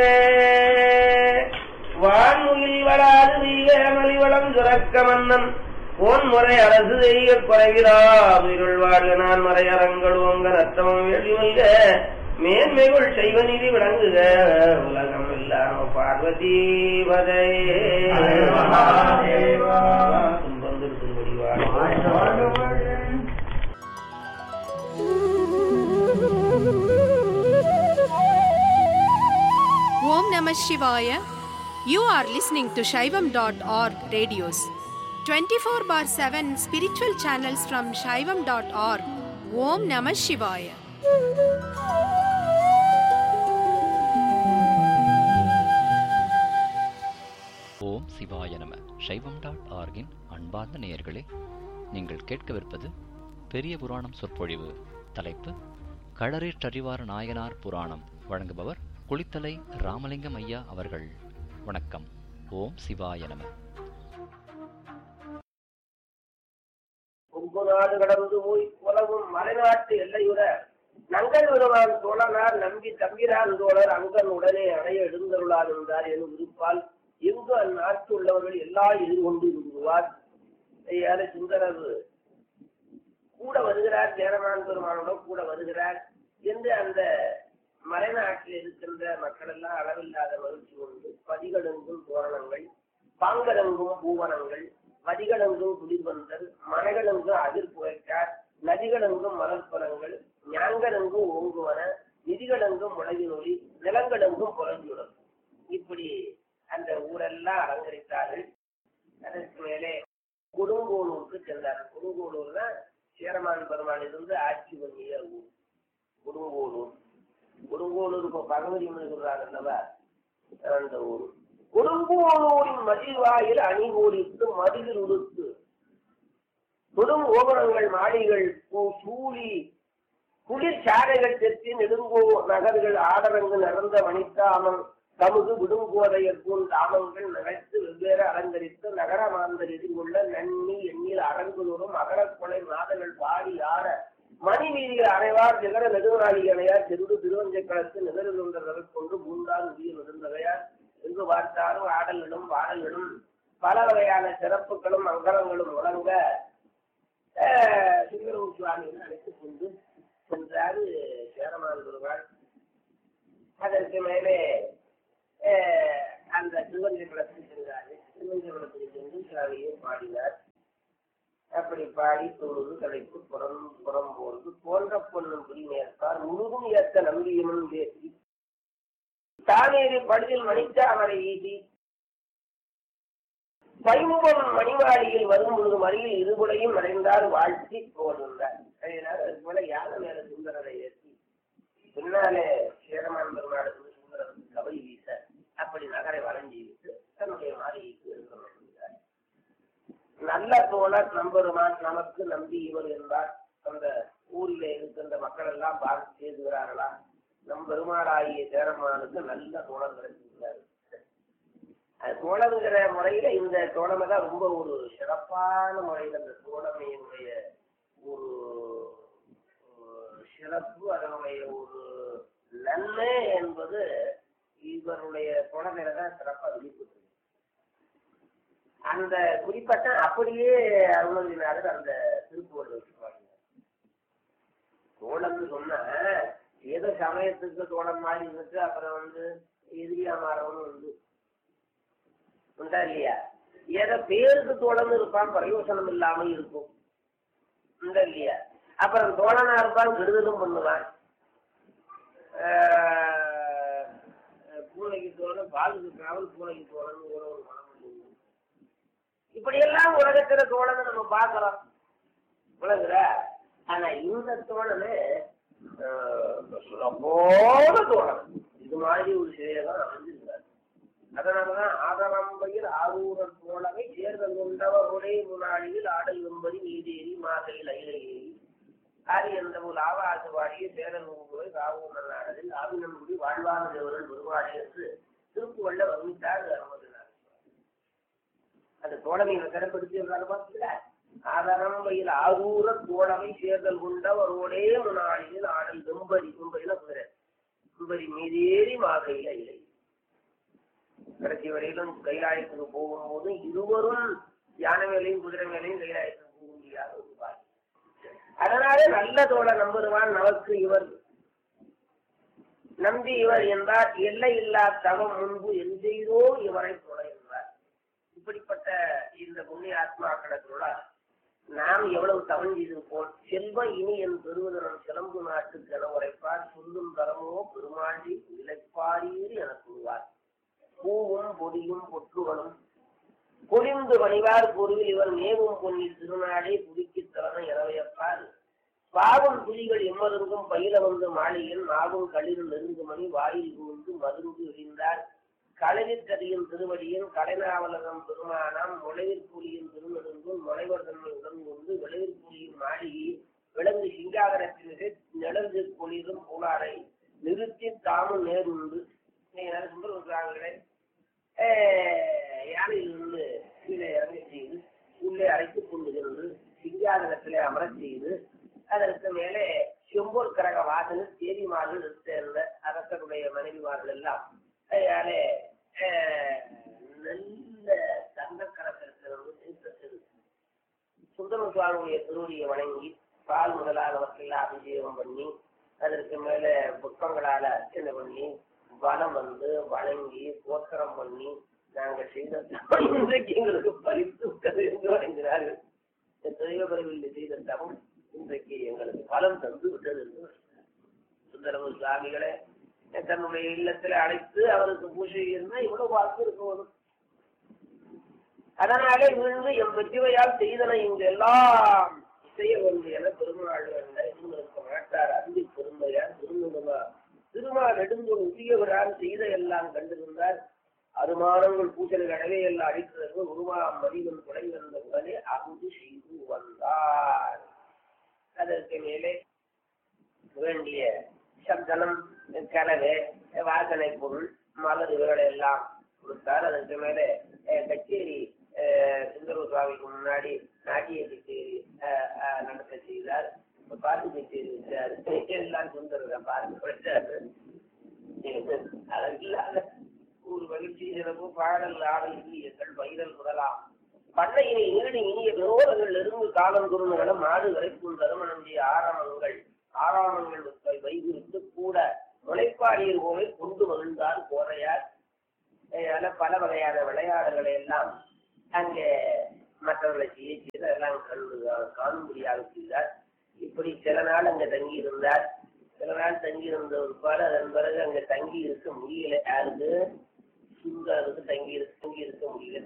வான்முகில் வளாது வீக மலிவளம் சுரக்க மன்னன் போன்முறை அரசு செய்ய குறைவிலா உயிருள் வாழ்க நான் மறையறங்கள் ஓங்க ரத்தமம் வெளிமல்க மேன்மைகள் செய்வ நிதி விளங்குக உலகம் இல்லாம பார்வதி பதையே துன்பம் திருத்தும்படி வாழ்க Om Namah Shivaya. You are listening to Shaivam.org radios. 24 bar 7 spiritual channels from Shaivam.org. Om Namah Shivaya. ஓம் சிவாய நம சைவம் டாட் ஆர்கின் அன்பார்ந்த நேயர்களே நீங்கள் கேட்கவிருப்பது பெரிய புராணம் சொற்பொழிவு தலைப்பு களரேற்றறிவார் நாயனார் புராணம் வழங்குபவர் குளித்தலை ராமலிங்கம் ஐயா அவர்கள் வணக்கம் ஓம் சிவாய நம கொங்கு நாடு கடந்து போய் உலகும் மலைநாட்டு எல்லையுற நங்கல் வருவான் தோழனார் நம்பி தம்பிரான் தோழர் அங்கன் உடனே அடைய எழுந்தருளார் என்றார் எனும் விருப்பால் எங்கு அந்நாட்டு உள்ளவர்கள் எல்லா எதிர்கொண்டு விடுவார் ஐயாறு சுந்தரர் கூட வருகிறார் சேரமான் பெருமானுடன் கூட வருகிறார் என்று அந்த மலைநாட்டில் இருக்கின்ற மக்கள் எல்லாம் அளவில்லாத மகிழ்ச்சி கொண்டு பதிகளெங்கும் தோரணங்கள் பாங்கலெங்கும் பூவனங்கள் வதிகளெங்கும் குளிர்வந்தல் மனைகளெங்கும் அதிர் புகைக்கார் நதிகளெங்கும் மலர்பலங்கள் ஞாங்கலெங்கும் ஓங்குவன நிதிகளெங்கும் முளைவினொலி நிலங்களெங்கும் புலஞ்சுடன் இப்படி அந்த ஊரெல்லாம் அலங்கரித்தார்கள் அதற்கு மேலே கொடுங்கோளூருக்கு சென்றார் கொடுங்கோளூர் தான் சேரமான் பெருமான் இருந்து ஆட்சி பண்ணிய ஊர் கொடுங்கோளூர் கொடுங்கோளூர் இப்போ பகவதி சொல்றாங்க அல்லவா அந்த ஊர் கொடுங்கோளூரின் மதிவாயில் அணிகோலித்து மதிலில் உடுத்து தொடும் ஓபனங்கள் மாடிகள் பூ- சூழி குளிர் சாலைகள் தெற்றி நெடுங்கோ நகர்கள் ஆடரங்கு நிறந்த மணித்தாமம் தமுது விடுங்கோதையர் போல் தாமங்கள் நகைத்து வெவ்வேறு அலங்கரித்து நகர மாந்தர் எதிர்கொள்ள நன்னி எண்ணில் அரங்குதோறும் அகரக்கொலை மாதங்கள் பாடி ஆட மணி வீதிகள் அறைவார் நிகர நெடுநாளிகளையார் சென்று திருவஞ்சை களத்து நிகழ்கின்றவர்கள் கொண்டு மூன்றாம் உரிய நெடுந்தவையார் எங்கு பார்த்தாலும் ஆடல்களும் பாடல்களும் பல வகையான சிறப்புகளும் மங்களங்களும் முழங்க சிங்கரூர் சுவாமிகள் அழைத்துக் கொண்டு சென்றாரு சேரமான் பெருமாள் அதற்கு மேலே அஹ், அந்த திருவஞ்சை குளத்துக்கு சென்றாரு திருவஞ்சை குளத்துக்கு சென்று சுவாமியை பாடினார் அப்படி பாடி தொழுது தலைப்பு புறம் புறம் போர்ந்து போன்ற பொண்ணும் குடிமேற்பார் முழுதும் ஏற்ற நம்பியமும் பேசி தானேறி படுதில் மணித்தாமரை ஈட்டி பைம்பொன் மணிவாடியில் வரும் பொழுது மறியில் இருபுடையும் மறைந்தார் வாழ்த்தி போகின்றார் அதனால அதுக்கு மேல யானை மேல சுந்தரரை ஏற்றி பின்னாலே சேரமான் பெருமாளுக்கு சுந்தரருக்கு கபடி வீச அப்படி நகரை வளைஞ்சி விட்டு தன்னுடைய மாளிகைக்கு இருக்கிறார் நல்ல தோழர் நம்பெருமான் நமக்கு நம்பி இவர் என்பார் அந்த ஊரில் இருக்கின்ற மக்கள் எல்லாம் பார்த்து செய்துகிறார்களா நம் பெருமாளாகிய சேரமானுக்கு நல்ல தோழர் கிடைச்சிருக்கிறார் அது தோழங்கிற முறையில இந்த தோழமை தான் ரொம்ப ஒரு சிறப்பான முறையில் அந்த தோழமையினுடைய ஒரு ஒரு சிறப்பு அதனுடைய ஒரு நன்மை என்பது இவருடைய தோழமையில தான் சிறப்பாக வெளிப்பட்டு அந்த குறிப்பட்ட அப்படியே அருணகிரிநாதர் அந்த திருப்புவர்கள் வச்சுருவாங்க தோழம்னு சொன்னா ஏதோ சமயத்துக்கு தோழம் மாதிரி இருந்துட்டு அப்புறம் வந்து எதிரியா மாறவனும் வந்து உண்டா இல்லையா ஏதோ பேருக்கு தோழன்னு இருப்பான் பிரயோசனம் இல்லாம இருக்கும் உண்டா இல்லையா அப்புறம் தோழனா இருப்பான் கெடுதலும் பண்ணுவான் ஆஹ் பூனைக்கு தோழன் பாலுக்கு காவல் பூனைக்கு தோழன் ஒரு ஒரு மனம் உண்டு. இப்படியெல்லாம் உலகத்துல தோழனை நம்ம பார்க்கிறோம் உலகுற ஆனா இந்த தோழனு சுலபோட தோழன் இது மாதிரி ஒரு சிலையதான் அமைஞ்சிருக்காரு அதனாலதான் ஆதரம்பையில் ஆரூரர் தோழமை தேர்தல் கொண்டவர் ஒரே முன்னாளியில் ஆடல் வெம்பதி நீதேறி மாதையில் அயில ஏறி ஆரியந்த போல் ஆவாச வாடிய சேரன் போய் காவூர் நாடலில் ஆவினன்குடி வாழ்வான தேவர்கள் பெருமாடி என்று திருப்புவள்ள வர்ணித்தார் அருமதினார் அந்த தோழமையை சிறப்படுத்தியிருக்காங்க பார்த்தீங்களா ஆதரம்பையில் ஆரூர தோழமை சேர்தல் கொண்டவர் ஒரே முன்னாளியில் ஆடல் வெம்பரி வெம்பரில குதிரை வெம்பரி மீதேறி மாதையில் அயிலை கடைசி வரையிலும் கைலாயத்துக்கு போகும்போது இருவரும் யானை மேலையும் குதிரை மேலையும் கைலாயத்துக்கு போக முடியாத ஒரு பாதை அதனால நல்ல தோழ நம்புவான் நமக்கு இவர் நம்பி இவர் என்றார் எல்லை இல்லா தவம் முன்பு எந்தெய்தோ இவரை தொட என்றார் இப்படிப்பட்ட இந்த புண்ணிய ஆத்மாக்களோட நாம் எவ்வளவு தவம் செய்திருப்போம் செல்வ இனி என் பெறுவதனம் சிலம்பு நாட்டு என உரைப்பார் சொல்லும் தரமோ பெருமாண்டி இழைப்பாரீர் என கூறுவார் பூவும் பொடியும் பொற்றுகளும் பொலிந்து வணிவார் பொருவில் இவர் மேவும் பொன்னி திருநாடே புதுக்கி தரன எனவையப்பார் பாவம் புலிகள் எம்மருங்கும் பயில வந்து மாளிகையில் நாவும் களிர் நெருங்குமணி வாயில் புகுந்து மருந்து எறிந்தார் களவில் கதியின் திருவடியின் கலைநாவலகம் பெருமானம் முளைவிற் புலியின் திருநெடுங்கும் முளைவர் தன்மை உடன் கொண்டு விளைவிற் புலியின் மாளிகை விலங்கு சிங்காகரத்தினரை நிழந்து பொழிதும் புலாரை நிறுத்தி தாமும் நேருண்டு சுந்தரம் இருக்கிறாங்களே யானையிலிருந்து கீழே இறங்கி செய்து உள்ளே அழைத்துக் கொண்டு சென்று சிங்காதனத்திலே அமரச் செய்து அதற்கு மேலே செம்பூர் கரக வாசல் தேதிமார்கள் சேர்ந்த அரசருடைய மனைவிமார்கள் எல்லாம் அதனாலே நல்ல தங்க கரத்திலிருந்து தீர்த்தத்தில் சுந்தர சுவாமியுடைய திருவடியை வணங்கி பால் முதலானவற்றையெல்லாம் அபிஷேகம் பண்ணி அதற்கு மேல புஷ்பங்களால அர்ச்சனை பண்ணி வனம் வந்து வணங்கி போத்திரம் பண்ணி நாங்க செய்த தவம் இன்றைக்கு எங்களுக்கு பரிசு விட்டது என்று வணங்கினார்கள் தெய்வ பிறவியில் செய்த தவம் இன்றைக்கு எங்களுக்கு பலம் தந்து விட்டது என்று சுந்தரமு சுவாமிகளை தன்னுடைய இல்லத்துல அழைத்து அவருக்கு பூஜை இருந்தால் இவ்வளவு வாக்கு இருக்க வரும் அதனாலே விழுந்து என் வெற்றிவையால் செய்தன இங்கு எல்லாம் செய்ய வேண்டும் என பெருமாள் இருக்க மாட்டார் அன்பு பெருமையார் திருநுமா திருமா நெடுந்தோடு உரியவரால் செய்த எல்லாம் கண்டிருந்தார் அருமானங்கள் பூஜைகள் அடவே எல்லாம் அடிக்கிறது உருவா மதிவன் கொலை வந்த உடனே அங்கு செய்து வந்தார் அதற்கு மேலே வேண்டிய சப்தனம் கலவை வாசனை பொருள் மலர் இவர்களை எல்லாம் கொடுத்தார் அதற்கு மேலே கச்சேரி சுந்தர சுவாமிக்கு முன்னாடி நாட்டிய கச்சேரி நடத்த செய்தார் பாட்டு கச்சேரி வச்சார் எல்லாம் சுந்தர பாட்டு படித்தார் அதற்கில்லாத ஒரு மகிழ்ச்சி சிறப்பு பாடல் ஆடல் இனியங்கள் பயிரல் முதலாம் பண்ணையினை நீடு இனிய விரோதங்கள் இருந்து காலம் குருநகள மாடு வரைக்கும் தருமணம் செய்ய ஆரம்பங்கள் ஆறாமங்கள் வைகுறித்து கூட முளைப்பாடியர் போல கொண்டு மகிழ்ந்தார் கோரையார் அதனால பல வகையான விளையாடுகளை எல்லாம் அங்கே மற்றவர்களை செய்ய செய்து அதெல்லாம் கண்டு காணும்படியாக செய்தார் இப்படி சில நாள் அங்க தங்கி இருந்தார் சில நாள் தங்கி இருந்த ஒருபாடு அதன் பிறகு அங்க தங்கி இருக்க முடியல யாருக்கு சுந்தருக்கு தங்கி இருக்க தங்கி இருக்க முடியல